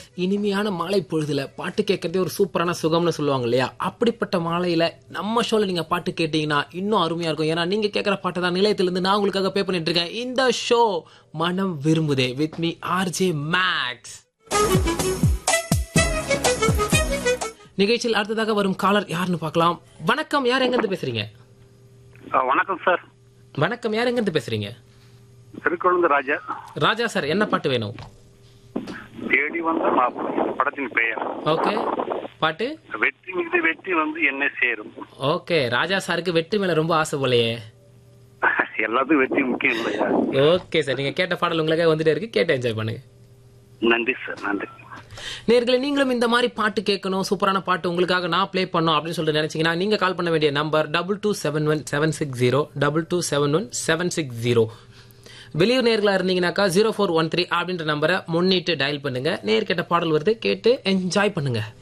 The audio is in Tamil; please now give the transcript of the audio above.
இனிமையான மாலை பொழுதுல பாட்டு கேட்கறதே ஒரு சூப்பரான சுகம்னு சொல்லுவாங்க இல்லையா அப்படிப்பட்ட மாலையில நம்ம ஷோல நீங்க பாட்டு கேட்டீங்கன்னா இன்னும் அருமையா இருக்கும் ஏன்னா நீங்க கேட்கற பாட்டை தான் நிலையத்திலிருந்து நான் உங்களுக்காக பே பண்ணிட்டு இருக்கேன் இந்த ஷோ மனம் விரும்புதே வித் மீ ஆர்ஜே மேக்ஸ் நிகழ்ச்சியில் அடுத்ததாக வரும் காலர் யாருன்னு பார்க்கலாம் வணக்கம் யார் எங்க இருந்து பேசுறீங்க ஆ, வணக்கம் சார் வணக்கம் யார் எங்க இருந்து பேசுறீங்க திருக்குழந்தை ராஜா ராஜா சார் என்ன பாட்டு வேணும் தேடி வந்த மாப்பிள்ளை படத்தின் பெயர் ஓகே பாட்டு வெற்றி மீது வெற்றி வந்து என்ன சேரும் ஓகே ராஜா சாருக்கு வெற்றி மேல ரொம்ப ஆசை போலயே எல்லாத்துக்கும் வெற்றி முக்கியம் இல்லையா ஓகே சார் நீங்க கேட்ட பாடல் உங்களுக்காக வந்துட்டே இருக்கு கேட்டு என்ஜாய் பண்ணுங்க நன்றி சார் நன்றி நேர்களை நீங்களும் இந்த மாதிரி பாட்டு கேட்கணும் சூப்பரான பாட்டு உங்களுக்காக நான் ப்ளே பண்ணணும் அப்படின்னு சொல்லிட்டு நினைச்சீங்கன்னா நீங்க கால் பண்ண வேண்டிய number double two seven one seven six zero double two seven one seven six zero வெளியூர் நேர்களா இருந்தீங்கன்னாக்கா ஜீரோ ஃபோர் ஒன் த்ரீ அப்படின்ற நம்பரை முன்னிட்டு டயல் பண்ணுங்க நேர் கேட்ட பாடல் வருது கேட்டு என்ஜாய் பண்ணுங்க